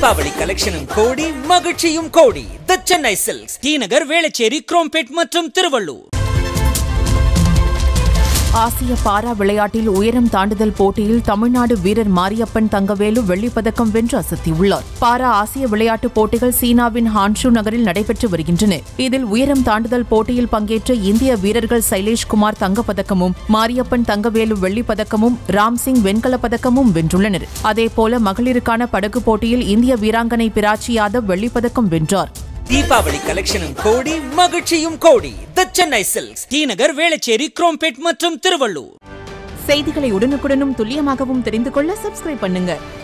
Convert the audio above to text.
தீபாவளி கலெக்ஷனும் கோடி மகிழ்ச்சியும் கோடி the Chennai silks T Nagar Velachery Chromepet மற்றும் திருவள்ளூர் ஆசிய பாரா விளையாட்டில் உயரம் தாண்டுதல் போட்டியில் தமிழ்நாடு வீரர் மாரியப்பன் தங்கவேலு வெள்ளிப்பதக்கம் வென்று அசத்தியுள்ளார் பாரா ஆசிய விளையாட்டுப் போட்டிகள் சீனாவின் ஹான்ஷு நகரில் நடைபெற்று வருகின்றன இதில் உயரம் தாண்டுதல் போட்டியில் பங்கேற்ற இந்திய வீரர்கள் சைலேஷ்குமார் தங்கப்பதக்கமும் மாரியப்பன் தங்கவேலு வெள்ளிப்பதக்கமும் ராம்சிங் வெண்கலப் பதக்கமும் வென்றுள்ளனர் அதேபோல மகளிருக்கான படகு போட்டியில் இந்திய வீராங்கனை பிராச்சி யாதவ் வெள்ளிப்பதக்கம் வென்றார் தீபாவளி கலெக்ஷனும் கோடி மகிழ்ச்சியும் கோடி the Chennai silks T Nagar Velachery Chromepet மற்றும் திருவள்ளூர் செய்திகளை உடனுக்குடனும் துல்லியமாகவும் தெரிந்து கொள்ள சப்ஸ்கிரைப் பண்ணுங்க